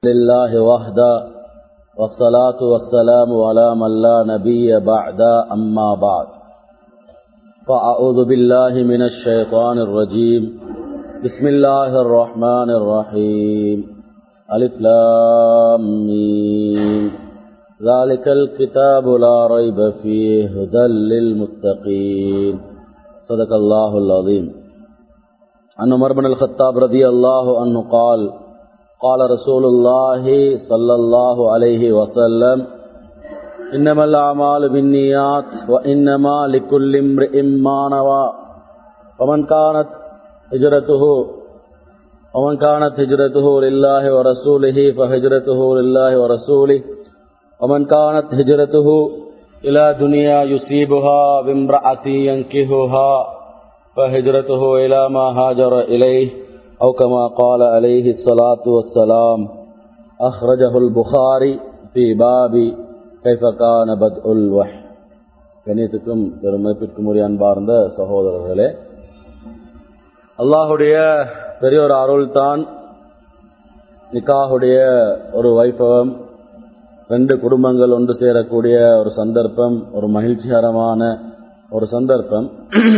لله وحده والصلاة والسلام على من لا نبي بعد أما بعد فأعوذ بالله من الشيطان الرجيم بسم الله الرحمن الرحيم ألف لام ميم ذلك الكتاب لا ريب فيه هدى للمتقين صدق الله العظيم عن عمر بن الخطاب رضي الله عنه قال قال رسول الله صلى الله عليه وسلم إنما الأعمال بالنيات وإنما لكل امرئ ما نوى ومن كانت هجرته ومن كانت هجرته لله ورسوله فهجرته لله ورسوله ومن كانت هجرته إلى دنيا يصيبها بامرأة ينكهها فهجرته إلى ما هاجر إليه أو كما قال عليه الصلاة والسلام أخرجه البخاري في باب كيف كان بدء الوحي கணியத்துக்கும் பெருமைப்பிற்கும் உரிய அன்பார்ந்த சகோதரர்களே அல்லாஹுடைய பெரிய ஒரு அருள் தான் நிக்காஹுடைய ஒரு வைபவம் ரெண்டு குடும்பங்கள் ஒன்று சேரக்கூடிய ஒரு சந்தர்ப்பம் ஒரு மகிழ்ச்சிகரமான ஒரு சந்தர்ப்பம்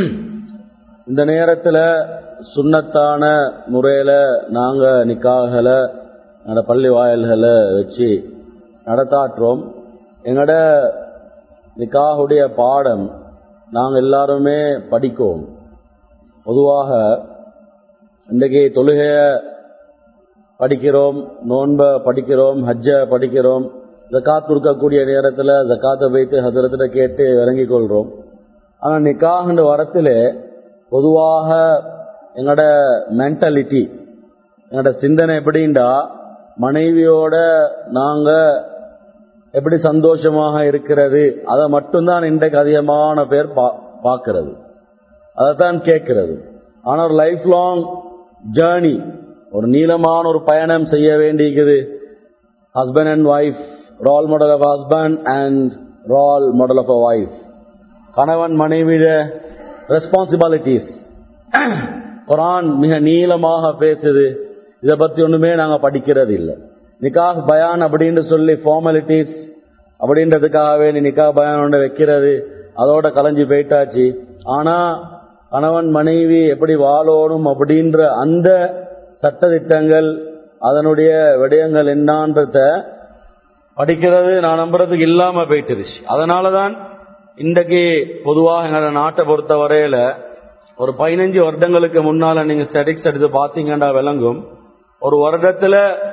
இந்த நேரத்தில் சுண்ணத்தான முறையில் நாங்கள் நிக்காகலை எங்களோட பள்ளி வாயல்களை வச்சு நடத்தாட்டுறோம் எங்களோட நிக்காகுடைய பாடம் நாங்கள் எல்லாருமே படிக்கோம் பொதுவாக இன்றைக்கு தொழுகையை படிக்கிறோம் நோன்பை படிக்கிறோம் ஹஜ்ஜை படிக்கிறோம் ஜக்காத் கொடுக்கக்கூடிய நேரத்தில் ஜக்காத்தை வைத்து ஹசரத்தில் கேட்டு இறங்கிக் கொள்கிறோம் ஆனால் நிக்காகுன்ற வரத்தில் பொதுவாக எங்களோட மென்டாலிட்டி எங்களோட சிந்தனை எப்படின்டா மனைவியோட நாங்கள் எப்படி சந்தோஷமாக இருக்கிறது அதை மட்டும்தான் இன்றைக்கு அதிகமான பேர் பா பார்க்கறது அதைத்தான் கேட்கறது ஆனால் ஒரு லைஃப் லாங் ஜேர்னி ஒரு நீளமான ஒரு பயணம் செய்ய வேண்டியிருக்குது husband and wife role model of husband and role model of a wife கணவன் மனைவிட ரெஸ்பான்சிபிலிட்டிஸ் குரான் மிக நீளமாக பேசுது இதை பற்றி ஒன்றுமே நாங்கள் படிக்கிறது இல்லை நிக்காஹ் பயான் அப்படின்னு சொல்லி ஃபார்மாலிட்டிஸ் அப்படின்றதுக்காகவே நீ நிக்காஹ் பயான் ஒன்று வைக்கிறது அதோட கலைஞ்சு போயிட்டாச்சு ஆனால் கணவன் மனைவி எப்படி வாழணும் அப்படின்ற அந்த சட்டத்திட்டங்கள் அதனுடைய விடயங்கள் என்னான்றத படிக்கிறது நான் நம்புறதுக்கு இல்லாம போயிட்டுருச்சு அதனால தான் இன்றைக்கு பொதுவாக எங்களோட நாட்டை பொறுத்த வரையில ஒரு பதினஞ்சு வருடங்களுக்கு முன்னால நீங்க ஸ்டடிக்ஸ் எடுத்து பார்த்தீங்கன்னா விளங்கும் ஒரு வருடத்துல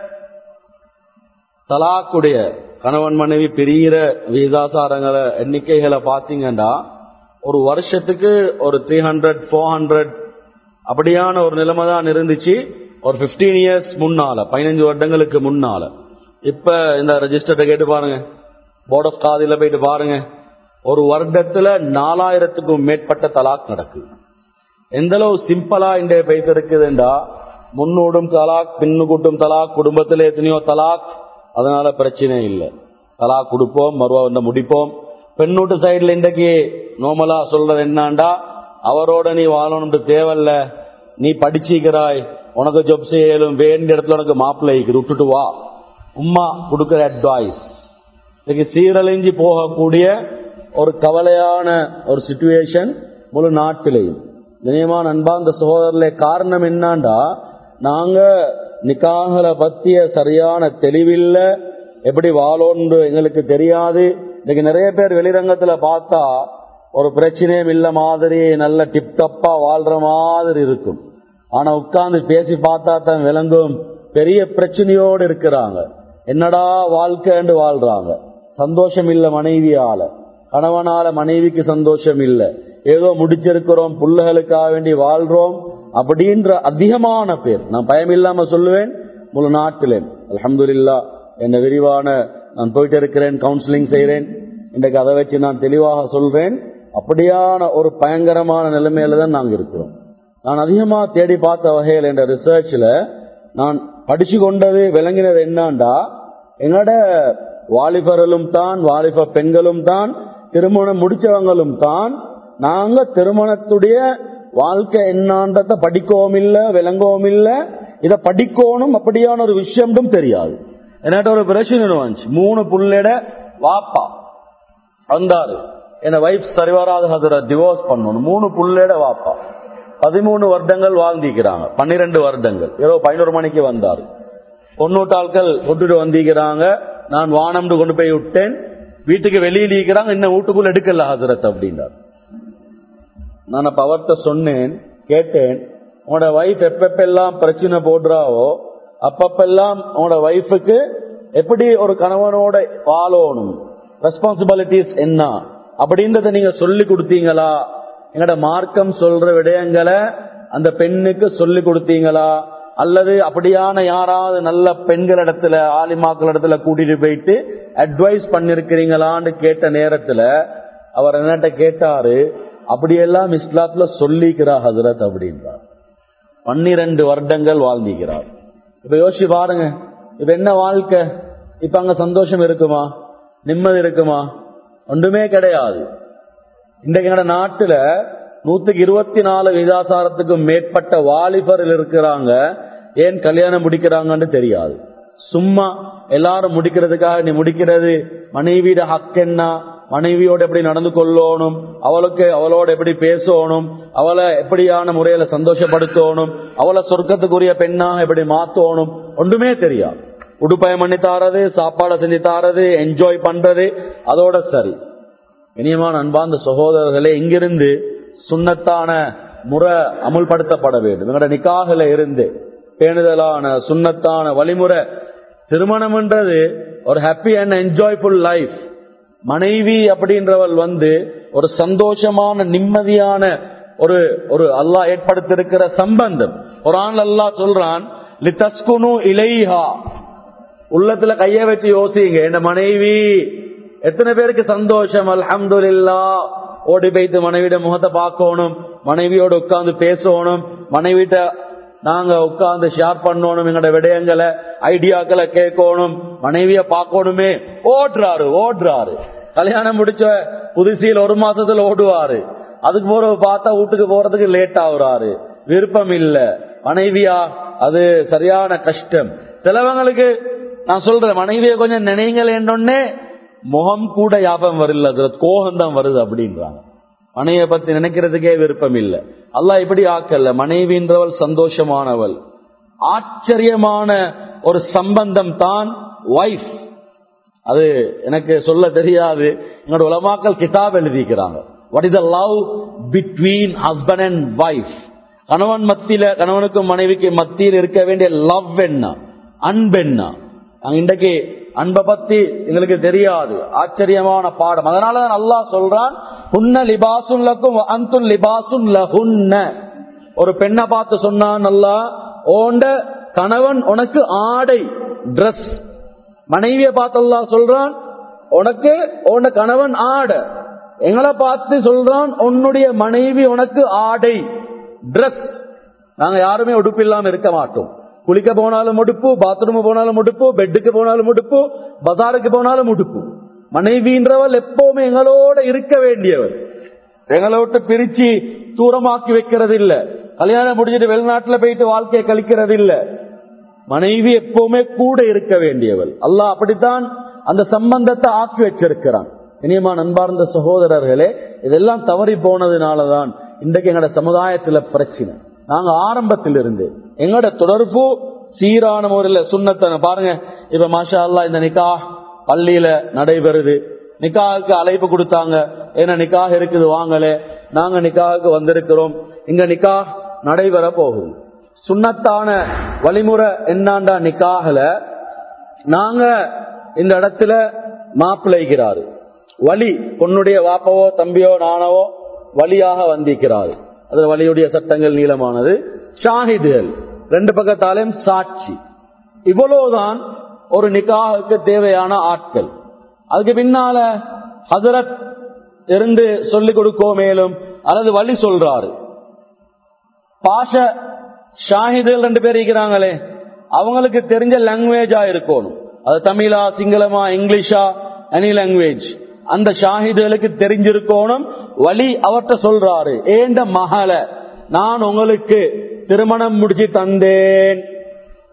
தலாக்குடைய கணவன் மனைவி பெரிய விகிதாசாரங்களை எண்ணிக்கைகளை பார்த்தீங்கன்னா ஒரு வருஷத்துக்கு ஒரு த்ரீ ஹண்ட்ரட் ஃபோர் ஹண்ட்ரட் அப்படியான ஒரு நிலைமை தான் இருந்துச்சு ஒரு பிப்டீன் இயர்ஸ் முன்னால பதினஞ்சு வருடங்களுக்கு முன்னால இப்ப இந்த ரெஜிஸ்டர்ட கேட்டு பாருங்க போர்ட் ஆஃப் காதில போயிட்டு பாருங்க ஒரு வருடத்துல நாலாயிரத்துக்கும் மேற்பட்ட தலாக் நடக்குது எந்த அளவு சிம்பிளா இன்றைய போயிட்டு இருக்குதுண்டா முன்னூடும் தலாக் பின்னு கூட்டும் தலாக் குடும்பத்தில் எத்தனையோ தலாக் அதனால பிரச்சனை இல்லை தலாக் கொடுப்போம் மறுவா வந்து முடிப்போம் பெண்ணூட்டு சைடுல இன்றைக்கு நோமலா சொல்றது என்னாண்டா அவரோட நீ வாழணும்னு தேவையில்ல நீ படிச்சுக்கிறாய் உனக்கு ஜொப் செய்யலும் வேண்டிய இடத்துல உனக்கு மாப்பிள்ளைக்கு விட்டுட்டு வா உம்மா கொடுக்கிற அட்வைஸ் இன்னைக்கு சீரழிஞ்சு போகக்கூடிய ஒரு கவலையான ஒரு சுச்சுவேஷன் முழு நாட்டிலையும் நினைவான அன்பா இந்த சகோதரர்களே காரணம் என்னாண்டா நாங்க நிக்காகலை பத்திய சரியான தெளிவில்ல எப்படி வாழோன்று எங்களுக்கு தெரியாது இன்னைக்கு நிறைய பேர் வெளிரங்கத்துல பார்த்தா ஒரு பிரச்சனையும் இல்ல மாதிரி நல்ல டிப்டப்பா வாழ்ற மாதிரி இருக்கும் ஆனா உட்கார்ந்து பேசி பார்த்தா தான் விளங்கும் பெரிய பிரச்சனையோடு இருக்கிறாங்க என்னடா வாழ்க்கைன்னு வாழ்றாங்க சந்தோஷம் இல்ல மனைவியால கணவனால மனைவிக்கு சந்தோஷம் இல்ல ஏதோ முடிச்சிருக்கிறோம் புள்ளைகளுக்காக வேண்டி வாழ்றோம் அப்படின்ற அதிகமான பேர் நான் பயம் இல்லாம சொல்லுவேன் முழு நாட்டிலே அலமதுல்லா என்ன விரிவான நான் போயிட்டு இருக்கிறேன் கவுன்சிலிங் செய்கிறேன் இன்றைக்கு அதை வச்சு நான் தெளிவாக சொல்றேன் அப்படியான ஒரு பயங்கரமான நிலைமையில தான் நாங்கள் இருக்கிறோம் நான் அதிகமா தேடி பார்த்த வகையில் என்ற ரிசர்ச்ல நான் படிச்சு கொண்டது விளங்கினது என்னண்டா எங்களோட வாலிபர்களும் தான் வாலிப பெண்களும் தான் திருமணம் முடிச்சவங்களும் தான் நாங்க திருமணத்துடைய வாழ்க்கை என்னான்றத படிக்கவும் இல்ல விளங்கவும் இல்ல இத படிக்கணும் அப்படியான ஒரு விஷயம்டும் தெரியாது என்கிட்ட ஒரு பிரச்சனை வந்துச்சு மூணு புள்ளட வாப்பா வந்தாரு என்ன வைஃப் சரிவராத அதுல டிவோர்ஸ் பண்ணணும் மூணு புள்ளட வாப்பா பதிமூணு வருடங்கள் வாழ்ந்திக்கிறாங்க பன்னிரெண்டு வருடங்கள் ஏதோ பதினோரு மணிக்கு வந்தாரு பொண்ணூட்டாட்கள் கொண்டுட்டு வந்திக்கிறாங்க நான் வானம்னு கொண்டு போய் விட்டேன் வீட்டுக்கு வெளியில் இருக்கிறாங்க இன்னும் வீட்டுக்குள்ள எடுக்கல ஹசரத் அப்படின்னார் நான் அப்ப அவர்கிட்ட சொன்னேன் கேட்டேன் உங்களோட வைஃப் எப்பப்பெல்லாம் பிரச்சனை போடுறாவோ அப்பப்பெல்லாம் உங்களோட வைஃபுக்கு எப்படி ஒரு கணவனோட வாழணும் ரெஸ்பான்சிபிலிட்டிஸ் என்ன அப்படின்றத நீங்க சொல்லி கொடுத்தீங்களா எங்கட மார்க்கம் சொல்ற விடயங்களை அந்த பெண்ணுக்கு சொல்லி கொடுத்தீங்களா அல்லது அப்படியான யாராவது நல்ல பெண்கள் இடத்துல ஆலிமாக்கள் இடத்துல கூட்டிட்டு போயிட்டு அட்வைஸ் பண்ணிருக்கிறீங்களான்னு கேட்ட நேரத்துல அவர் என்னட்ட கேட்டாரு அப்படியெல்லாம் இஸ்லாத்துல சொல்லிக்கிறா ஹசரத் அப்படின்றார் பன்னிரண்டு வருடங்கள் வாழ்ந்திக்கிறார் இப்ப யோசிச்சு பாருங்க இப்ப என்ன வாழ்க்கை இப்ப அங்க சந்தோஷம் இருக்குமா நிம்மதி இருக்குமா ஒன்றுமே கிடையாது இன்றைக்கு எங்க நாட்டுல நூத்துக்கு இருபத்தி நாலு விதாசாரத்துக்கும் மேற்பட்ட வாலிபர்கள் இருக்கிறாங்க ஏன் கல்யாணம் முடிக்கிறாங்கன்னு தெரியாது சும்மா எல்லாரும் முடிக்கிறதுக்காக நீ முடிக்கிறது மனைவியோட ஹக் என்ன மனைவியோட எப்படி நடந்து கொள்ளணும் அவளுக்கு அவளோட எப்படி பேசணும் அவளை எப்படியான முறையில சந்தோஷப்படுத்தணும் அவளை சொர்க்கத்துக்குரிய பெண்ணா எப்படி மாத்தணும் ஒன்றுமே தெரியாது உடுப்பயம் பண்ணி தாரது சாப்பாடை செஞ்சு தாரது என்ஜாய் பண்றது அதோட சரி இனியமான அன்பார்ந்த சகோதரர்களே இங்கிருந்து சுண்ணத்தான முறை அமுல்படுத்தப்பட வேண்டும் எங்களோட நிக்காகல இருந்து பேணுதலான சுண்ணத்தான வழிமுறை திருமணம்ன்றது ஒரு ஹாப்பி அண்ட் என்ஜாய்ஃபுல் லைஃப் மனைவி அப்படின்றவள் வந்து ஒரு சந்தோஷமான நிம்மதியான ஒரு ஒரு அல்லாஹ் ஏற்படுத்திருக்கிற சம்பந்தம் ஒரு ஆள் அல்லாஹ் சொல்றான் லிதஸ்குனு இலைஹா உள்ளத்துல கைய வச்சு யோசிங்க என்ன மனைவி எத்தனை பேருக்கு சந்தோஷம் அல்ஹம்துலில்லா ஓடி போய்த்து மனைவிட முகத்தை பார்க்கணும் மனைவியோட உட்கார்ந்து பேசணும் மனைவிட்ட நாங்க உட்கார்ந்து ஷேர் பண்ணணும் எங்களோட விடயங்களை ஐடியாக்களை கேட்கணும் மனைவிய பார்க்கணுமே ஓடுறாரு ஓடுறாரு கல்யாணம் முடிச்ச புதுசியில் ஒரு மாசத்துல ஓடுவாரு அதுக்கு போற பார்த்தா வீட்டுக்கு போறதுக்கு லேட் ஆகுறாரு விருப்பம் இல்ல மனைவியா அது சரியான கஷ்டம் சிலவங்களுக்கு நான் சொல்றேன் மனைவியை கொஞ்சம் நினைங்களேன்னொன்னே முகம் கூட யாபம் வரல கோகம் தான் வருது அப்படின்றாங்க மனைவியை பத்தி நினைக்கிறதுக்கே விருப்பம் இல்லை அல்லாஹ் இப்படி ஆக்கல மனைவின்றவள் சந்தோஷமானவள் ஆச்சரியமான ஒரு சம்பந்தம் தான் வைஃப் அது எனக்கு சொல்ல தெரியாது என்னோட உலமாக்கள் கிதாப் எழுதிக்கிறாங்க what is the love between husband and wife கணவன் மத்தியில கணவனுக்கும் மனைவிக்கு மத்தியில் இருக்க வேண்டிய லவ் என்ன அன்பென்ன நாங்க இன்றைக்கு அன்பை பத்தி எங்களுக்கு தெரியாது ஆச்சரியமான பாடம் அதனாலதான் அல்லாஹ் சொல்றான் புன்ன லிபாசுன் லக்கும் அந்துல் லிபாசுன் லஹுன்ன ஒரு பெண்ணை பார்த்து சொன்னான் அல்லா ஓண்ட கணவன் உனக்கு ஆடை டிரஸ் மனைவியை பார்த்து அல்லா சொல்றான் உனக்கு உன்ன கணவன் ஆட எங்களை பார்த்து சொல்றான் உன்னுடைய மனைவி உனக்கு ஆடை டிரஸ் நாங்க யாருமே உடுப்பு இல்லாம இருக்க மாட்டோம் குளிக்க போனாலும் உடுப்பு பாத்ரூம் போனாலும் உடுப்பு பெட்டுக்கு போனாலும் உடுப்பு பஜாருக்கு போனாலும் உடுப்பு மனைவின்றவள் எப்பவுமே எங்களோட இருக்க வேண்டியவர் எங்களை விட்டு பிரிச்சு தூரமாக்கி வைக்கிறது இல்ல கல்யாணம் முடிஞ்சிட்டு வெளிநாட்டுல போயிட்டு வாழ்க்கையை கழிக்கிறது இல்ல மனைவி எப்பவுமே கூட இருக்க வேண்டியவள் அல்லாஹ் அப்படித்தான் அந்த சம்பந்தத்தை ஆக்கி வச்சிருக்கிறான் இனியமா நண்பார்ந்த சகோதரர்களே இதெல்லாம் தவறி போனதுனாலதான் இன்றைக்கு எங்களோட சமுதாயத்துல பிரச்சனை நாங்க ஆரம்பத்தில் இருந்து எங்களோட தொடர்பு சீரான முறையில் சுண்ணத்தன பாருங்க இப்ப மாஷா அல்லா இந்த நிக்கா பள்ளியில நடைபெறுது நிக்காவுக்கு அழைப்பு கொடுத்தாங்க ஏன்னா நிக்காக இருக்குது வாங்கல நாங்க நிக்காவுக்கு வந்திருக்கிறோம் இங்க நிக்கா நடைபெற போகுது சுண்ணத்தான வழிமுறை என்னாண்டா நிக்காகல நாங்க இந்த இடத்துல மாப்பிள்ளைக்கிறாரு வழி பொண்ணுடைய வாப்பவோ தம்பியோ நானவோ வழியாக வந்திக்கிறாரு அது வழியுடைய சட்டங்கள் நீளமானது ஷாஹிதுகள் ரெண்டு பக்கத்தாலையும் சாட்சி இவ்வளவுதான் ஒரு நிக்காவுக்கு தேவையான ஆட்கள் அதுக்கு பின்னால ஹசரத் இருந்து சொல்லிக் கொடுக்கோ மேலும் அல்லது வழி சொல்றாரு பாஷ ஷாஹிதுகள் ரெண்டு பேர் இருக்கிறாங்களே அவங்களுக்கு தெரிஞ்ச லாங்குவேஜா இருக்கணும் அது தமிழா சிங்களமா இங்கிலீஷா எனி லாங்குவேஜ் அந்த ஷாஹிதுகளுக்கு தெரிஞ்சிருக்கணும் வழி அவர்கிட்ட சொல்றாரு ஏண்ட மகள நான் உங்களுக்கு திருமணம் முடிச்சு தந்தேன்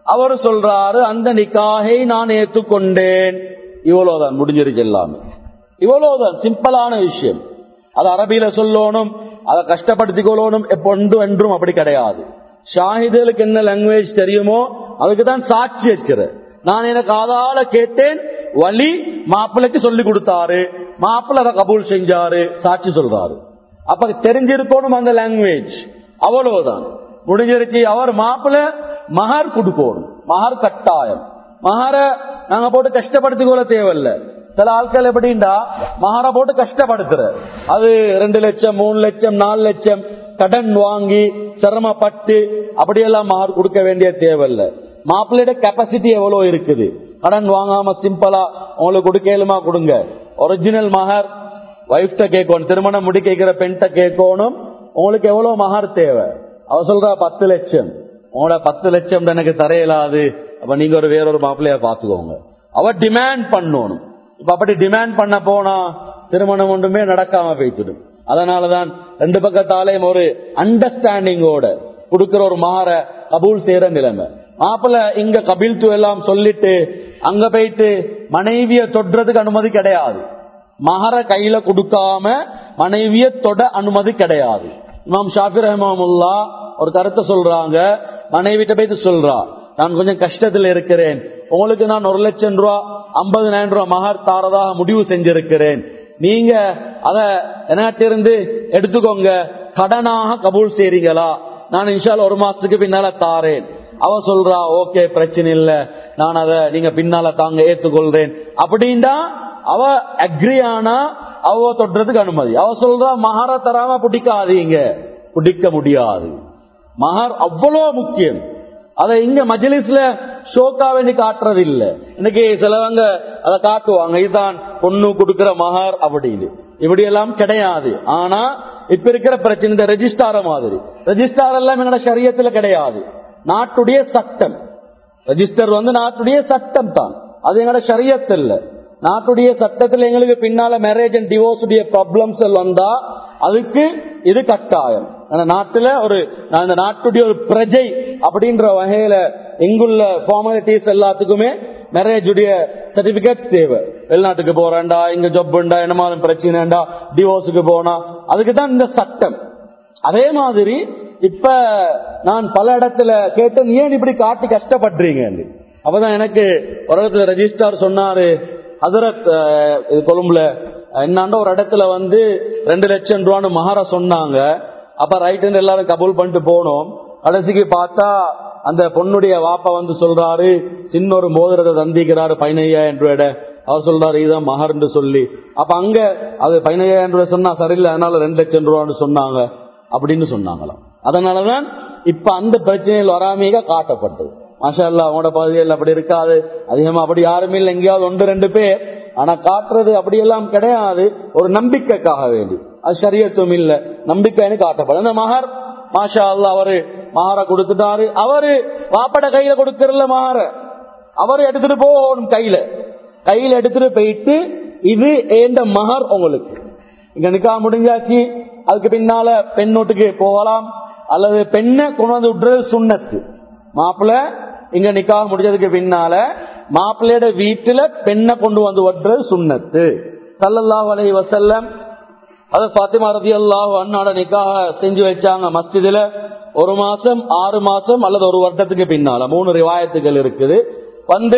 அவர் சொல்றாரு அந்த நிக்காகை நான் ஏற்றுக்கொண்டேன் இவ்வளவுதான் முடிஞ்சிருச்சு எல்லாமே இவ்வளவுதான் சிம்பிளான விஷயம் அது அரபியில சொல்லணும் அதை கஷ்டப்படுத்திக் கொள்ளணும் எப்பொண்டு என்றும் அப்படி கிடையாது ஷாஹிதுகளுக்கு என்ன லாங்குவேஜ் தெரியுமோ அதுக்கு தான் சாட்சி வைக்கிற நான் எனக்கு அதால கேட்டேன் வழி மாப்பிள்ளைக்கு சொல்லி கொடுத்தாரு மாப்பிள்ளை அதை கபூல் செஞ்சாரு சாட்சி சொல்றாரு அப்ப தெரிஞ்சிருக்கணும் அந்த லாங்குவேஜ் அவ்வளவுதான் முடிஞ்சிருச்சு அவர் மாப்பிள்ள மகார் கொடுக்கணும் மகார் கட்டாயம் மகார நாங்க போட்டு கஷ்டப்படுத்திக் கொள்ள தேவையில்லை சில ஆட்கள் எப்படின்னா மகார போட்டு கஷ்டப்படுத்துற அது ரெண்டு லட்சம் மூணு லட்சம் நாலு லட்சம் கடன் வாங்கி சிரமப்பட்டு அப்படியெல்லாம் மகார் கொடுக்க வேண்டிய தேவையில்லை மாப்பிள்ளையோட கெப்பாசிட்டி எவ்வளவு இருக்குது கடன் வாங்காம சிம்பிளா உங்களுக்கு கொடுக்கலுமா கொடுங்க ஒரிஜினல் மகர் ஒய்ஃப்ட கேட்கணும் திருமணம் முடி கேட்கிற பெண்கிட்ட கேட்கணும் உங்களுக்கு எவ்வளவு மகர் தேவை அவ சொல்றா பத்து லட்சம் உங்களோட பத்து லட்சம் எனக்கு தரையலாது அப்ப நீங்க ஒரு வேறொரு மாப்பிள்ளைய பாத்துக்கோங்க அவ டிமாண்ட் பண்ணணும் இப்ப அப்படி டிமாண்ட் பண்ண போனா திருமணம் ஒன்றுமே நடக்காம போய்த்துடும் அதனாலதான் ரெண்டு பக்கத்தாலேயும் ஒரு அண்டர்ஸ்டாண்டிங்கோட கொடுக்கிற ஒரு மகார கபூல் செய்யற நிலைமை மாப்பிள்ள இங்க கபில்து எல்லாம் சொல்லிட்டு அங்க போயிட்டு மனைவிய தொடுறதுக்கு அனுமதி கிடையாது மகர கையில கொடுக்காம மனைவிய தொட அனுமதி கிடையாது இமாம் ஷாஃபி ரஹமாமுல்லா ஒரு கருத்தை சொல்றாங்க மனைவிட்ட போயிட்டு சொல்றா நான் கொஞ்சம் கஷ்டத்தில் இருக்கிறேன் உங்களுக்கு நான் ஒரு லட்சம் ரூபா ஐம்பதுனாயிரம் ரூபாய் மகர் தாரதாக முடிவு செஞ்சிருக்கிறேன் நீங்க அத என்னாட்டிருந்து எடுத்துக்கோங்க கடனாக கபூல் செய்றீங்களா நான் இன்ஷால் ஒரு மாசத்துக்கு பின்னால தாரேன் அவ சொல்றா ஓகே பிரச்சனை இல்ல நான் அத நீங்க பின்னால தாங்க ஏத்துக்கொள்றேன் அப்படின்னா அவ அக்ரி ஆனா அவ தொடுறதுக்கு அனுமதி அவ சொல்றா மகார தராம பிடிக்காதீங்க பிடிக்க முடியாது மகர் அவ்வளவு முக்கியம் அதை இங்க மஜ்லிஸ்ல ஷோக்கா வேண்டி காட்டுறது இல்ல இன்னைக்கு சிலவங்க அதை காட்டுவாங்க இதுதான் பொண்ணு கொடுக்கிற மகர் அப்படின்னு இப்படி எல்லாம் கிடையாது ஆனா இப்ப இருக்கிற பிரச்சனை இந்த ரெஜிஸ்டார மாதிரி ரெஜிஸ்டார் எல்லாம் எங்களோட சரியத்துல கிடையாது நாட்டுடைய சட்டம் ரெஜிஸ்டர் வந்து நாட்டுடைய சட்டம் தான் அது எங்களோட சரியத்து இல்ல நாட்டுடைய சட்டத்தில் எங்களுக்கு பின்னால மேரேஜ் அண்ட் டிவோர்ஸ் உடைய ப்ராப்ளம்ஸ் வந்தா அதுக்கு இது கட்டாயம் ஆனா நாட்டுல ஒரு நான் இந்த நாட்டுடைய ஒரு பிரஜை அப்படின்ற வகையில இங்குள்ள ஃபார்மாலிட்டிஸ் எல்லாத்துக்குமே மேரேஜ் உடைய சர்டிபிகேட் தேவை வெளிநாட்டுக்கு போறேன்டா இங்க ஜொப்புண்டா என்னமாலும் பிரச்சனைடா டிவோர்ஸுக்கு போனா அதுக்கு தான் இந்த சட்டம் அதே மாதிரி இப்ப நான் பல இடத்துல கேட்டேன் ஏன் இப்படி காட்டி கஷ்டப்படுறீங்க அப்பதான் எனக்கு உலகத்துல ரெஜிஸ்டார் சொன்னாரு ஹசரத் இது கொழும்புல என்னாண்ட ஒரு இடத்துல வந்து ரெண்டு லட்சம் ரூபான்னு மகாரா சொன்னாங்க அப்ப ரைட் எல்லாரும் கபூல் பண்ணிட்டு போனோம் கடைசிக்கு பார்த்தா அந்த பொண்ணுடைய வாப்பா வந்து சொல்றாரு சின்ன ஒரு மோதிரத்தை தந்திக்கிறாரு பதினையாயிரம் ரூபாய் அவர் சொல்றாரு இதுதான் மகர்ன்னு சொல்லி அப்ப அங்க அது பதினையாயிரம் ரூபாய் சொன்னா சரியில்லை அதனால ரெண்டு லட்சம் ரூபான்னு சொன்னாங்க அப்படின்னு சொன்னாங்களாம் அதனாலதான் இப்ப அந்த பிரச்சனையில் வராமீக காட்டப்பட்டது மாஷா அல்லா அவங்களோட பகுதியில் அப்படி இருக்காது அதிகமா அப்படி யாருமே இல்லை எங்கேயாவது ஒன்று ரெண்டு பேர் ஆனா காட்டுறது அப்படியெல்லாம் கிடையாது ஒரு நம்பிக்கைக்காக வேண்டி அது சரியத்துவம் இல்ல நம்பிக்கைன்னு காட்டப்படும் அந்த மகர் மாஷா அல்லா அவரு மகார கொடுத்துட்டாரு அவரு வாப்பட கையில கொடுக்கறல மகார அவரு எடுத்துட்டு போகணும் கையில கையில எடுத்துட்டு போயிட்டு இது ஏந்த மகர் உங்களுக்கு இங்க நிக்கா முடிஞ்சாச்சு அதுக்கு பின்னால பெண் நோட்டுக்கு போகலாம் அல்லது பெண்ணை கொண்டு வந்து விட்டுறது சுண்ணத்து மாப்பிள்ள இங்க நிக்காக முடிஞ்சதுக்கு பின்னால மாப்பிள்ளையோட வீட்டுல பெண்ணை கொண்டு வந்து விட்டுறது சுண்ணத்து சல்லல்லாஹ் அலை வசல்லம் அது பாத்திமா ரதி அல்லாஹ் அண்ணாட நிக்காக செஞ்சு வச்சாங்க மஸ்ஜிதுல ஒரு மாசம் ஆறு மாசம் அல்லது ஒரு வருடத்துக்கு பின்னால மூணு ரிவாயத்துகள் இருக்குது வந்து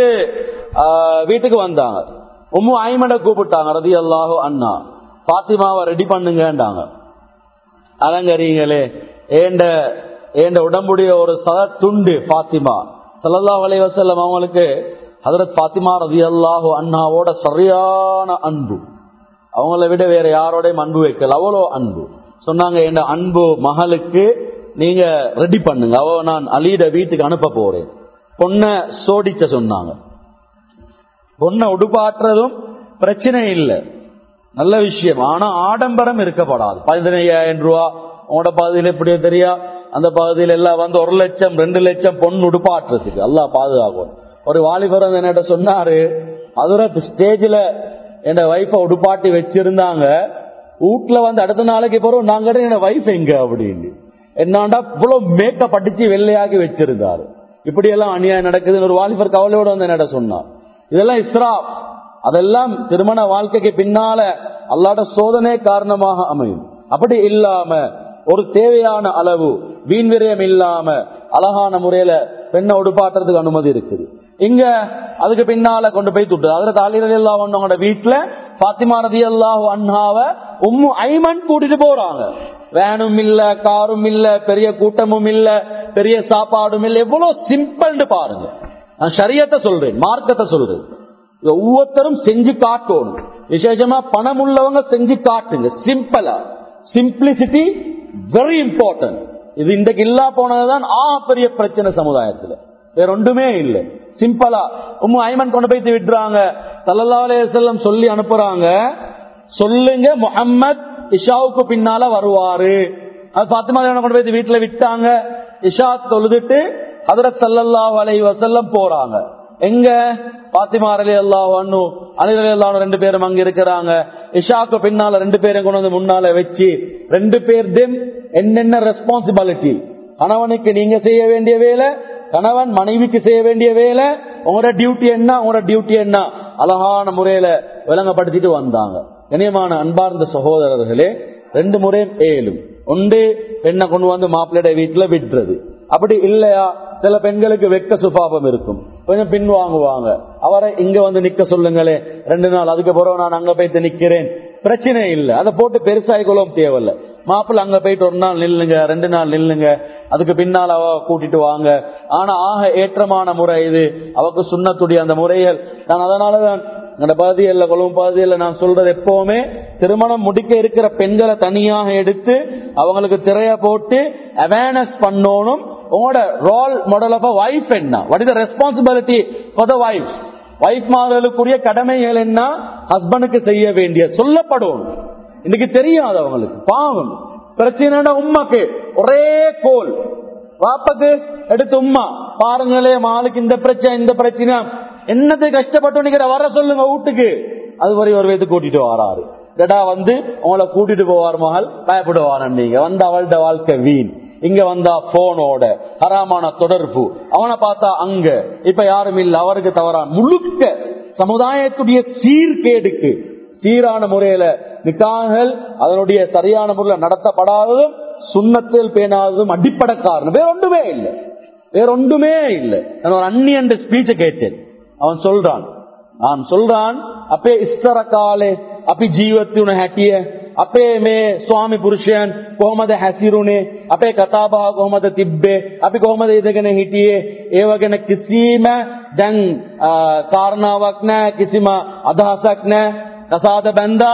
வீட்டுக்கு வந்தாங்க உம்மு ஐமனை கூப்பிட்டாங்க ரதி அல்லாஹோ அண்ணா பாத்திமாவை ரெடி பண்ணுங்கன்றாங்க அலங்கரிங்களே ஏண்ட ஏண்ட உடம்புடைய ஒரு சத துண்டு பாத்திமா சல்லல்லா அலை வசல்லம் அவங்களுக்கு ஹதரத் பாத்திமா ரதி அல்லாஹோ அண்ணாவோட சரியான அன்பு அவங்கள விட வேற யாரோடையும் அன்பு வைக்கல அவ்வளோ அன்பு சொன்னாங்க என் அன்பு மகளுக்கு நீங்க ரெடி பண்ணுங்க அவ நான் அலியிட வீட்டுக்கு அனுப்ப போறேன் பொண்ணை சோடிச்ச சொன்னாங்க பொண்ணை உடுப்பாற்றுறதும் பிரச்சனை இல்லை நல்ல விஷயம் ஆனா ஆடம்பரம் இருக்கப்படாது பதினையாயிரம் ரூபா உங்களோட பகுதியில் எப்படியோ தெரியா அந்த பகுதியில் எல்லாம் வந்து ஒரு லட்சம் ரெண்டு லட்சம் பொண்ணு உடுப்பாட்டுறதுக்கு எல்லாம் பாதுகாக்கும் ஒரு வாலிபர் வந்து என்னட்ட சொன்னாரு அதுல ஸ்டேஜ்ல என் வைஃபை உடுப்பாட்டி வச்சிருந்தாங்க வீட்டுல வந்து அடுத்த நாளைக்கு போறோம் நாங்க என் வைஃப் எங்க அப்படின்னு என்னாண்டா இவ்வளவு மேக்கப் அடிச்சு வெள்ளையாகி வச்சிருந்தாரு இப்படி எல்லாம் அநியாயம் நடக்குதுன்னு ஒரு வாலிபர் கவலையோட வந்து என்னட சொன்னார் இதெல்லாம் இஸ்ரா அதெல்லாம் திருமண வாழ்க்கைக்கு பின்னால அல்லாட சோதனை காரணமாக அமையும் அப்படி இல்லாம ஒரு தேவையான அளவு வீண் விரயம் இல்லாம அழகான முறையில பெண்ணை உடுப்பாட்டுறதுக்கு அனுமதி இருக்குது இங்க அதுக்கு பின்னால கொண்டு போய் துட்டு அதுல தாலிரல் எல்லாம் வந்தவங்களோட வீட்டுல பாத்திமா ரதி அல்லாஹ் அண்ணாவ உம்மு ஐமன் கூட்டிட்டு போறாங்க வேனும் இல்ல காரும் இல்ல பெரிய கூட்டமும் இல்ல பெரிய சாப்பாடும் இல்ல எவ்வளவு சிம்பிள்னு பாருங்க நான் சரியத்தை சொல்றேன் மார்க்கத்தை சொல்றேன் இதை ஒவ்வொருத்தரும் செஞ்சு காட்டணும் விசேஷமா பணம் உள்ளவங்க செஞ்சு காட்டுங்க சிம்பிளா சிம்பிளிசிட்டி வெரி இம்பார்ட்டன்ட் இது இன்றைக்கு இல்லா போனதுதான் ஆ பெரிய பிரச்சனை சமுதாயத்துல வேற ஒன்றுமே இல்லை சிம்பிளா உம்மு ஐமன் கொண்டு போய் விடுறாங்க சல்லல்லா அலையம் சொல்லி அனுப்புறாங்க சொல்லுங்க முஹம்மத் இஷாவுக்கு பின்னால வருவாரு அது பாத்திமா கொண்டு போய் வீட்டுல விட்டாங்க இஷா தொழுதுட்டு ஹதரத் சல்லல்லாஹு அலைஹி வஸல்லம் போறாங்க எங்க பாத்திமா அலி அல்லாஹ் அலி அலி அல்லாஹ் ரெண்டு பேரும் அங்க இருக்கிறாங்க இஷாக்கு பின்னால ரெண்டு பேரும் கொண்டு வந்து முன்னால வச்சு ரெண்டு பேர்தையும் என்னென்ன ரெஸ்பான்சிபிலிட்டி கணவனுக்கு நீங்க செய்ய வேண்டிய வேலை கணவன் மனைவிக்கு செய்ய வேண்டிய வேலை உங்களோட டியூட்டி என்ன உங்களோட டியூட்டி என்ன அழகான முறையில விளங்கப்படுத்திட்டு வந்தாங்க கனியமான அன்பார்ந்த சகோதரர்களே ரெண்டு முறையும் ஏழும் ஒன்று பெண்ணை கொண்டு வந்து மாப்பிள்ளைய வீட்டுல விட்டுறது அப்படி இல்லையா சில பெண்களுக்கு வெக்க சுபாவம் இருக்கும் கொஞ்சம் பின் வாங்குவாங்க அவரை இங்க வந்து நிக்க சொல்லுங்களே ரெண்டு நாள் அதுக்கு பிறகு நான் அங்க போயிட்டு நிக்கிறேன் பிரச்சனை இல்லை அதை போட்டு பெருசாய்களும் தேவையில்ல மாப்பிள்ள அங்க போயிட்டு ஒரு நாள் நில்லுங்க ரெண்டு நாள் நில்லுங்க அதுக்கு பின்னால் அவ கூட்டிட்டு வாங்க ஆனா ஆக ஏற்றமான முறை இது அவக்கு சுண்ணத்துடைய அந்த முறைகள் நான் அதனாலதான் அந்த பகுதியில் கொழும்பு பகுதியில் நான் சொல்றது எப்பவுமே திருமணம் முடிக்க இருக்கிற பெண்களை தனியாக எடுத்து அவங்களுக்கு திரைய போட்டு அவேர்னஸ் பண்ணணும் உங்களோட ரோல் மாடல் ஆஃப் வைஃப் என்ன what is responsibility for the wife wife மார்களுக்குரிய கடமைகள் என்ன ஹஸ்பண்டுக்கு செய்ய வேண்டிய சொல்லப்படும் இன்னைக்கு தெரியாது அவங்களுக்கு பாவம் பிரச்சனை உமாக்கு ஒரே கோல் வாப்பக்கு எடுத்து உமா பாருங்களே மாலுக்கு இந்த பிரச்சனை இந்த பிரச்சனை என்னத்தை கஷ்டப்பட்டு நீங்க வர சொல்லுங்க வீட்டுக்கு அது வரை ஒரு வயது கூட்டிட்டு வராரு டடா வந்து உங்களை கூட்டிட்டு போவார் மகள் பயப்படுவார் நீங்க வந்து அவள்கிட்ட வாழ்க்கை வீண் இங்க வந்தா போனோட ஹராமான தொடர்பு அவனை பார்த்தா அங்க இப்ப யாரும் இல்ல அவருக்கு தவறான் முழுக்க சமுதாயத்துடைய சீர்கேடுக்கு சீரான முறையில நிக்காகள் அதனுடைய சரியான முறையில் நடத்தப்படாததும் சுண்ணத்தில் பேணாததும் அடிப்படை காரணம் வேற ஒன்றுமே இல்லை வேற ஒன்றுமே இல்லை நான் ஒரு அந்நியன் ஸ்பீச்சை கேட்டேன் அவன் சொல்றான் நான் சொல்றான் அப்பே இஸ்தர காலே අපි ජීවත් වුණ හැටිය අපේ මේ ස්වාමි පුරුෂයන් කොහොමද හැසිරුණේ අපේ කතාබහ කොහොමද තිබ්බේ අපි කොහොමද ඉඳගෙන හිටියේ ඒව ගැන කිසිම දැන් කාරණාවක් නැහැ කිසිම අදහසක් නැහැ කසාද බැඳා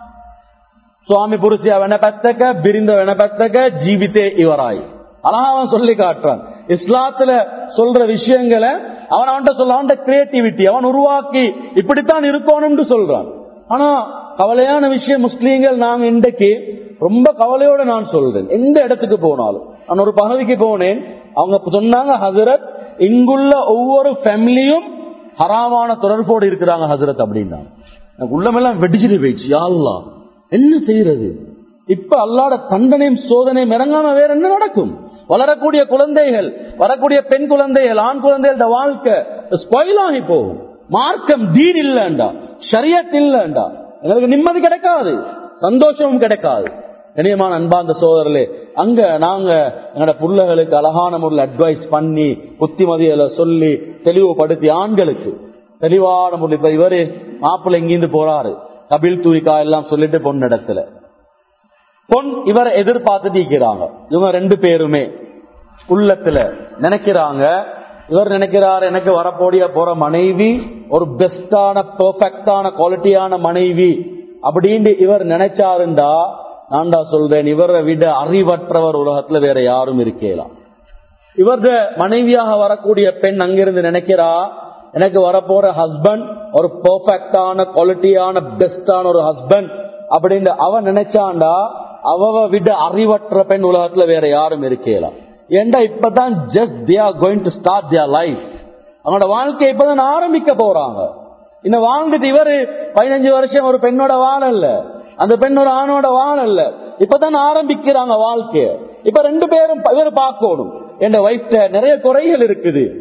சுவாமி புருஷியா வென பெத்தக்க பிரிந்த வென பெத்தக்க ஜீவித்தே இவராய் ஆனா அவன் சொல்லி காட்டுறான் இஸ்லாத்துல சொல்ற விஷயங்களை அவன் அவன்கிட்ட சொல்ல அவன் கிரியேட்டிவிட்டி அவன் உருவாக்கி இப்படித்தான் இருக்கணும்னு சொல்றான் ஆனா கவலையான விஷயம் முஸ்லீம்கள் நாங்க இன்றைக்கு ரொம்ப கவலையோட நான் சொல்றேன் எந்த இடத்துக்கு போனாலும் நான் ஒரு பகுதிக்கு போனேன் அவங்க சொன்னாங்க ஹசரத் இங்குள்ள ஒவ்வொரு ஃபேமிலியும் ஹராமான தொடர்போடு இருக்கிறாங்க ஹசரத் அப்படின்னா எனக்கு உள்ளமெல்லாம் வெடிச்சிட்டு போயிடுச்சு யாழ்லா என்ன செய்யறது இப்ப அல்லாட தண்டனையும் சோதனையும் இறங்காம வேற என்ன நடக்கும் வளரக்கூடிய குழந்தைகள் வரக்கூடிய பெண் குழந்தைகள் ஆண் குழந்தைகளோட வாழ்க்கை ஸ்பாயில் ஆகி போகும் மார்க்கம் தீன் இல்லண்டா ஷரியத் இல்லண்டா எங்களுக்கு நிம்மதி கிடைக்காது சந்தோஷமும் கிடைக்காது கனியமான அன்பாந்த சோதரர்களே அங்க நாங்க எங்களோட பிள்ளைகளுக்கு அழகான முறையில் அட்வைஸ் பண்ணி புத்திமதிகளை சொல்லி தெளிவுபடுத்தி ஆண்களுக்கு தெளிவான முறை இப்ப இவரு மாப்பிள்ளை எங்கிருந்து போறாரு கபில் தூரிக்கா எல்லாம் சொல்லிட்டு பொண்ணு இடத்துல பொன் இவரை எதிர்பார்த்துட்டு இருக்கிறாங்க இவங்க ரெண்டு பேருமே உள்ளத்துல நினைக்கிறாங்க இவர் நினைக்கிறார் எனக்கு வரக்கூடிய போற மனைவி ஒரு பெஸ்டான பெர்ஃபெக்டான குவாலிட்டியான மனைவி அப்படின்னு இவர் நினைச்சாருண்டா நான் தான் சொல்றேன் இவரை விட அறிவற்றவர் உலகத்துல வேற யாரும் இருக்கலாம் இவரது மனைவியாக வரக்கூடிய பெண் அங்கிருந்து நினைக்கிறா எனக்கு வரப்போற ஹஸ்பண்ட் ஒரு பெர்ஃபெக்டான குவாலிட்டியான பெஸ்டான ஒரு ஹஸ்பண்ட் அப்படின்னு அவன் நினைச்சாண்டா அவ விட அறிவற்ற பெண் உலகத்துல வேற யாரும் இருக்கலாம் ஏண்டா இப்பதான் just they are going to start their life அவனோட வாழ்க்கையை இப்பதான் ஆரம்பிக்க போறாங்க இன்னும் வாழ்ந்துட்டு இவரு பதினஞ்சு வருஷம் ஒரு பெண்ணோட வாழல்ல அந்த பெண் ஒரு ஆணோட வாழல்ல இப்பதான் ஆரம்பிக்கிறாங்க வாழ்க்கைய இப்ப ரெண்டு பேரும் இவர் பார்க்கணும் என் வைஃப்ட நிறைய குறைகள் இருக்குது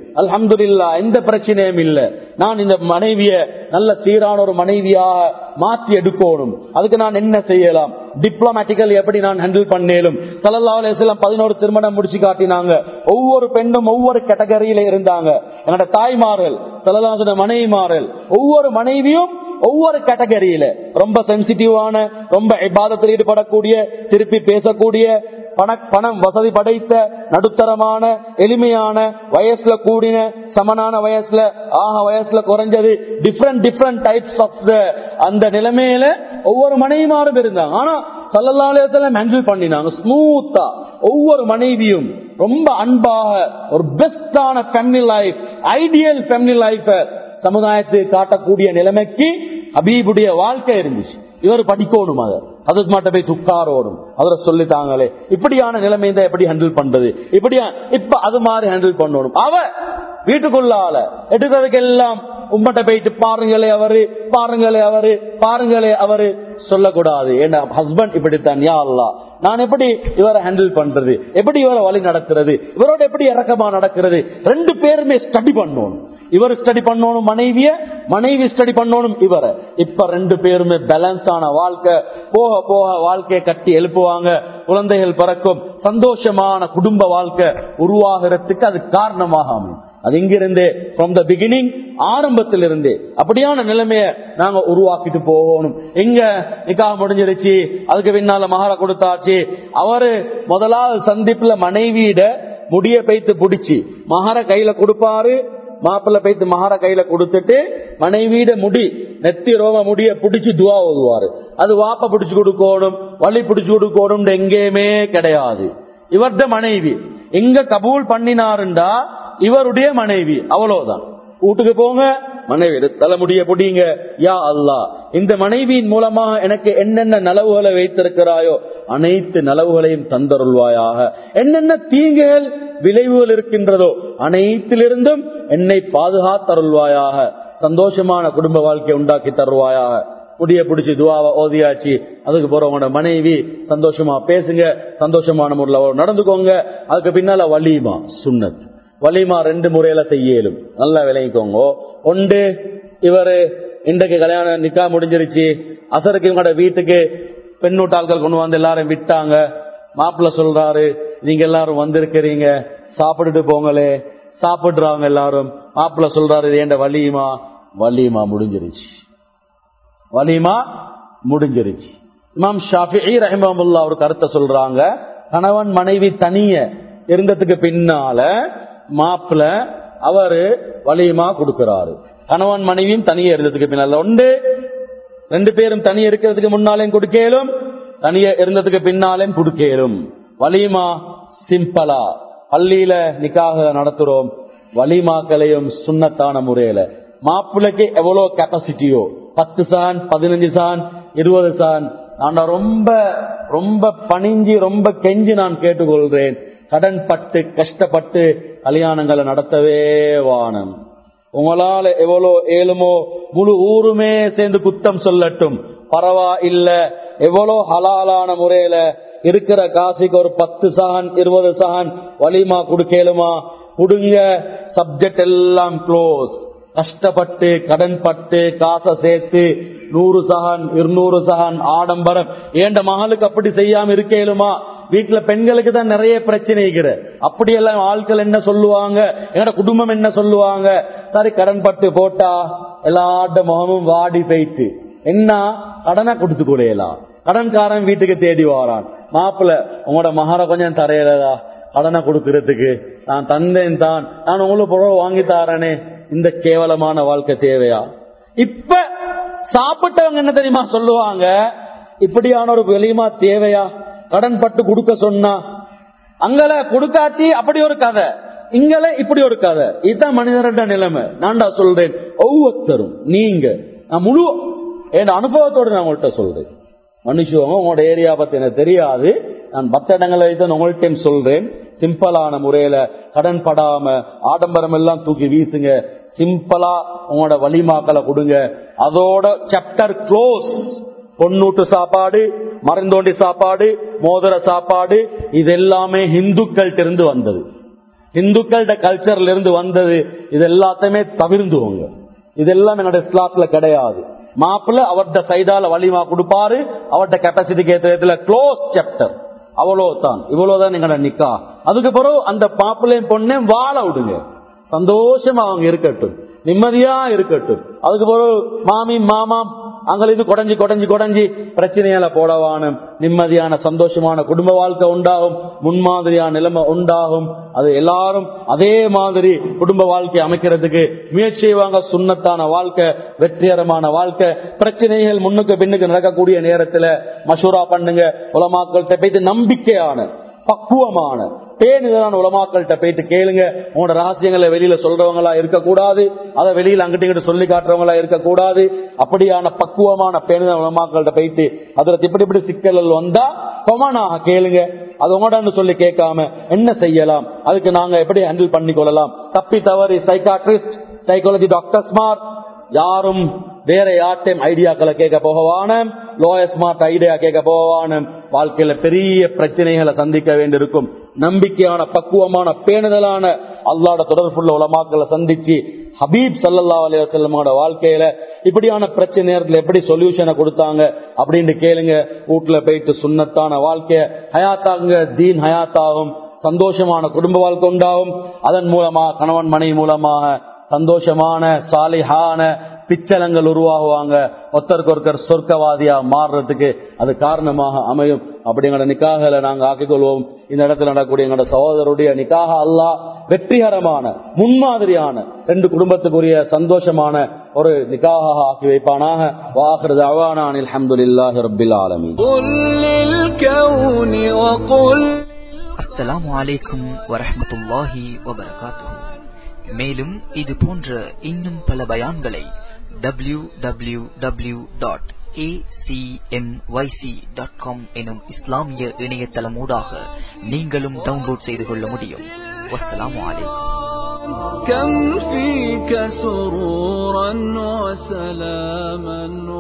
அல்ஹம்துலில்லா எந்த பிரச்சனையும் இல்ல நான் இந்த மனைவிய நல்ல சீரான ஒரு மனைவியாக மாற்றி எடுக்கணும் அதுக்கு நான் என்ன செய்யலாம் டிப்ளமேட்டிக்கல் எப்படி நான் ஹேண்டில் பண்ணேலும் சல்லா அலிஸ்லாம் பதினோரு திருமணம் முடிச்சு காட்டினாங்க ஒவ்வொரு பெண்ணும் ஒவ்வொரு கேட்டகரியில இருந்தாங்க என்னோட தாய்மார்கள் சல்லல்லாஹு மனைவிமார்கள் ஒவ்வொரு மனைவியும் ஒவ்வொரு கேட்டகரியில ரொம்ப சென்சிட்டிவான ரொம்ப இபாதத்தில் ஈடுபடக்கூடிய திருப்பி பேசக்கூடிய பண பணம் வசதி படைத்த நடுத்தரமான எளிமையான வயசுல கூடின சமனான வயசுல ஆக வயசுல குறைஞ்சது different different types of the அந்த நிலைமையில ஒவ்வொரு மனைவிமாரும் இருந்தாங்க ஆனா சல்லல்லாலயத்துல ஹேண்டில் பண்ணினாங்க ஸ்மூத்தா ஒவ்வொரு மனைவியும் ரொம்ப அன்பாக ஒரு பெஸ்டான family life ideal family life சமுதாயத்துக்கு காட்டக்கூடிய நிலைமைக்கு ஹபீபுடைய வாழ்க்கை இருந்துச்சு இவர் படிக்கணும் அதை அதுக்கு மாட்ட போய் துக்காரோடும் அவரை சொல்லிட்டாங்களே இப்படியான நிலைமை தான் எப்படி ஹேண்டில் பண்றது இப்படியா இப்ப அது மாதிரி ஹேண்டில் பண்ணணும் அவ வீட்டுக்குள்ளால எடுக்கிறதுக்கு எல்லாம் உம்மட்ட போயிட்டு பாருங்களே அவரு பாருங்களே அவரு பாருங்களே அவரு சொல்லக்கூடாது ஏன்னா ஹஸ்பண்ட் இப்படித்தான் யா அல்லா நான் எப்படி இவரை ஹேண்டில் பண்றது எப்படி இவரை வழி நடத்துறது இவரோட எப்படி இறக்கமா நடக்கிறது ரெண்டு பேருமே ஸ்டடி பண்ணணும் இவர் ஸ்டடி பண்ணணும் மனைவிய மனைவி ஸ்டடி பண்ணணும் இவரை இப்ப ரெண்டு பேருமே பேலன்ஸான வாழ்க்கை போக போக வாழ்க்கையை கட்டி எழுப்புவாங்க குழந்தைகள் பிறக்கும் சந்தோஷமான குடும்ப வாழ்க்கை உருவாகிறதுக்கு அது காரணமாக அமையும் அது இங்கிருந்தே ஃப்ரம் த பிகினிங் ஆரம்பத்தில் இருந்தே அப்படியான நிலைமைய நாங்க உருவாக்கிட்டு போகணும் எங்க நிக்கா முடிஞ்சிருச்சு அதுக்கு பின்னால மகார கொடுத்தாச்சு அவரு முதலாவது சந்திப்புல மனைவியிட முடிய பைத்து பிடிச்சி மகார கையில கொடுப்பாரு மாப்பிள்ள பைத்து மகார கையில கொடுத்துட்டு மனைவியிட முடி நெத்தி ரோம முடிய பிடிச்சி துவா ஓதுவாரு அது வாப்ப பிடிச்சு கொடுக்கணும் வழி பிடிச்சு கொடுக்கணும் எங்கேயுமே கிடையாது இவர்த மனைவி எங்க கபூல் பண்ணினாருண்டா இவருடைய மனைவி அவ்வளவுதான் வீட்டுக்கு போங்க மனைவி தலைமுடிய பொடிங்க யா அல்லா இந்த மனைவியின் மூலமா எனக்கு என்னென்ன நலவுகளை வைத்திருக்கிறாயோ அனைத்து நலவுகளையும் தந்தருள்வாயாக என்னென்ன தீங்குகள் விளைவுகள் இருக்கின்றதோ அனைத்திலிருந்தும் என்னை பாதுகாத்தருள்வாயாக சந்தோஷமான குடும்ப வாழ்க்கை உண்டாக்கி தருவாயாக முடிய பிடிச்சி துவாவை ஓதியாச்சு அதுக்கு போறவங்களோட மனைவி சந்தோஷமா பேசுங்க சந்தோஷமான முறையில் நடந்துக்கோங்க அதுக்கு பின்னால வலிமா சுண்ணத் வலிமா ரெண்டு முறையில செய்யலும் நல்லா விளங்கிக்கோங்க ஒன்று இவரு இன்றைக்கு கல்யாணம் நிக்கா முடிஞ்சிருச்சு அசருக்கு இவங்களோட வீட்டுக்கு பெண்ணூட்டாள்கள் கொண்டு வந்து எல்லாரும் விட்டாங்க மாப்பிள்ள சொல்றாரு நீங்க எல்லாரும் வந்திருக்கிறீங்க சாப்பிட்டுட்டு போங்களே சாப்பிடுறாங்க எல்லாரும் மாப்பிள்ள சொல்றாரு இது ஏண்ட வலியுமா வலியுமா முடிஞ்சிருச்சு வலிமா முடிஞ்சிருச்சு இமாம் ஷாஃபி ரஹிமமுல்லா ஒரு கருத்தை சொல்றாங்க கணவன் மனைவி தனிய இருந்ததுக்கு பின்னால மாப்பிள்ள அவரு வலியுமா கொடுக்கிறாரு கணவன் மனைவியும் தனியே இருந்ததுக்கு பின்னால உண்டு ரெண்டு பேரும் தனியே இருக்கிறதுக்கு முன்னாலேயும் கொடுக்கலும் தனியே இருந்ததுக்கு பின்னாலேயும் கொடுக்கலும் வலியுமா சிம்பிளா பள்ளியில நிக்காக நடத்துறோம் வலிமாக்களையும் சுண்ணத்தான முறையில மாப்பிள்ளைக்கு எவ்வளவு கெப்பாசிட்டியோ பத்து சான் பதினஞ்சு சான் இருபது சான் நான் ரொம்ப ரொம்ப பணிஞ்சு ரொம்ப கெஞ்சி நான் கேட்டுக்கொள்றேன் கடன் பட்டு கஷ்டப்பட்டு கல்யாணங்களை நடத்தவே வானம் உங்களால எவ்வளோ ஏழுமோ முழு ஊருமே சேர்ந்து குத்தம் சொல்லட்டும் பரவா இல்ல எவ்வளோ ஹலாலான முறையில இருக்கிற காசுக்கு ஒரு பத்து சஹான் இருபது சஹான் வலிமா கொடுக்கலுமா கொடுங்க சப்ஜெக்ட் எல்லாம் க்ளோஸ் கஷ்டப்பட்டு கடன் பட்டு காசை சேர்த்து நூறு சஹான் இருநூறு சஹான் ஆடம்பரம் ஏண்ட மகளுக்கு அப்படி செய்யாம இருக்கேலுமா வீட்டுல பெண்களுக்கு தான் நிறைய பிரச்சனை இருக்குது அப்படியெல்லாம் ஆட்கள் என்ன சொல்லுவாங்க என்னோட குடும்பம் என்ன சொல்லுவாங்க சரி கடன் பட்டு போட்டா எல்லாட்ட முகமும் வாடி போயிட்டு என்ன கடனை கொடுத்து கூடையலாம் கடன்காரன் வீட்டுக்கு தேடி வாரான் மாப்பிள்ள உங்களோட மகார கொஞ்சம் தரையிறதா கடனை கொடுக்கறதுக்கு நான் தந்தேன் தான் நான் உங்களுக்கு புறவு வாங்கி தாரனே இந்த கேவலமான வாழ்க்கை தேவையா இப்ப சாப்பிட்டவங்க என்ன தெரியுமா சொல்லுவாங்க இப்படியான ஒரு வெளியுமா தேவையா கடன் பட்டு கொடுக்க சொன்னா அங்கல கொடுக்காட்டி அப்படி ஒரு கதை இங்கல இப்படி ஒரு கதை இதுதான் மனிதரோட நிலைமை நான்டா சொல்றேன் ஒவ்வொருத்தரும் நீங்க நான் முழு என் அனுபவத்தோடு நான் உங்கள்கிட்ட சொல்றேன் மனுஷங்க உங்களோட ஏரியா பத்தி எனக்கு தெரியாது நான் மற்ற இடங்களை வைத்து உங்கள்கிட்ட சொல்றேன் சிம்பிளான முறையில கடன் படாம ஆடம்பரம் எல்லாம் தூக்கி வீசுங்க சிம்பிளா உங்களோட வலிமாக்களை கொடுங்க அதோட சாப்டர் க்ளோஸ் பொன்னூட்டு சாப்பாடு மருந்தோண்டி சாப்பாடு மோதிர சாப்பாடு இது எல்லாமே இந்துக்கள்கிட்ட இருந்து வந்தது இந்துக்கள்ட கல்ச்சர்ல இருந்து வந்தது இது எல்லாத்தையுமே தவிர்ந்துவோங்க இதெல்லாம் என்னோட இஸ்லாத்துல கிடையாது மாப்பிள்ள அவர்கிட்ட சைடால வலிமா கொடுப்பாரு அவர்கிட்ட கெப்பாசிட்டிக்கு ஏற்ற க்ளோஸ் சாப்டர் அவ்வளவுதான் இவ்வளவுதான் எங்களோட நிக்கா அதுக்கு பிறகு அந்த மாப்பிள்ளையும் பொண்ணையும் வாழ விடுங்க சந்தோஷமா அவங்க இருக்கட்டும் நிம்மதியா இருக்கட்டும் அதுக்கு பிறகு மாமி மாமா அங்கிருந்து கொடைஞ்சி கொடைஞ்சி கொடைஞ்சி பிரச்சனையால போடவானும் நிம்மதியான சந்தோஷமான குடும்ப வாழ்க்கை உண்டாகும் முன்மாதிரியான நிலைமை உண்டாகும் அது எல்லாரும் அதே மாதிரி குடும்ப வாழ்க்கை அமைக்கிறதுக்கு முயற்சி செய்வாங்க சுண்ணத்தான வாழ்க்கை வெற்றிகரமான வாழ்க்கை பிரச்சனைகள் முன்னுக்கு பின்னுக்கு நடக்கக்கூடிய நேரத்துல மசூரா பண்ணுங்க உலமாக்கள்கிட்ட போயிட்டு நம்பிக்கையான பக்குவமான பேணுதலான உலமாக்கள்கிட்ட போயிட்டு கேளுங்க உங்களோட ரகசியங்களை வெளியில சொல்றவங்களா இருக்கக்கூடாது அதை வெளியில அங்கிட்ட இங்கிட்ட சொல்லி காட்டுறவங்களா இருக்கக்கூடாது அப்படியான பக்குவமான பேணுதல் உலமாக்கள்கிட்ட போயிட்டு அதுல இப்படி இப்படி சிக்கல்கள் வந்தா கொமனாக கேளுங்க அது உங்களோட சொல்லி கேட்காம என்ன செய்யலாம் அதுக்கு நாங்க எப்படி ஹேண்டில் பண்ணி கொள்ளலாம் தப்பி தவறி சைக்காட்ரிஸ்ட் சைக்காலஜி டாக்டர்ஸ்மார் யாரும் வேற யார்ட்டையும் ஐடியாக்களை கேட்க போகவான லோயர் ஸ்மார்ட் ஐடியா கேட்க போகவான வாழ்க்கையில பெரிய பிரச்சனைகளை சந்திக்க வேண்டியிருக்கும் நம்பிக்கையான பக்குவமான பேணுதலான அல்லாட தொடர்புள்ள உலமாக்களை சந்திச்சு ஹபீப் சல்லா அலையமோட வாழ்க்கையில இப்படியான பிரச்சனை நேரத்தில் எப்படி சொல்யூஷனை கொடுத்தாங்க அப்படின்னு கேளுங்க வீட்டுல போயிட்டு சுண்ணத்தான வாழ்க்கைய ஹயாத்தாங்க தீன் ஹயாத்தாகும் சந்தோஷமான குடும்ப வாழ்க்கை உண்டாகும் அதன் மூலமா கணவன் மனைவி மூலமாக சந்தோஷமான சாலிஹான பிச்சலங்கள் உருவாகுவாங்க ஒருத்தருக்கு ஒருத்தர் சொர்க்கவாதியா மாறுறதுக்கு அது காரணமாக அமையும் அப்படிங்கிற நிக்காகல நாங்க ஆக்கிக்கொள்வோம் இந்த இடத்துல நடக்கக்கூடிய எங்களோட சகோதரருடைய நிக்காக அல்லா வெற்றிகரமான முன்மாதிரியான ரெண்டு குடும்பத்துக்குரிய சந்தோஷமான ஒரு நிக்காக ஆக்கி வைப்பானாக வாக்குறது அவானான் அலமதுல்லாஹி ரபில் ஆலமி அஸ்ஸலாமு அலைக்கும் வரஹமத்துல்லாஹி வபரகாத்துஹு மேலும் இது போன்ற இன்னும் பல பயான்களை W W W dot acmyc.com எனும் இஸ்லாமிய இணையதளமூடாக நீங்களும் டவுன்லோட் செய்து கொள்ள முடியும் வஸ்ஸலாமு அலைக்கும் كم فيك سرورا وسلاما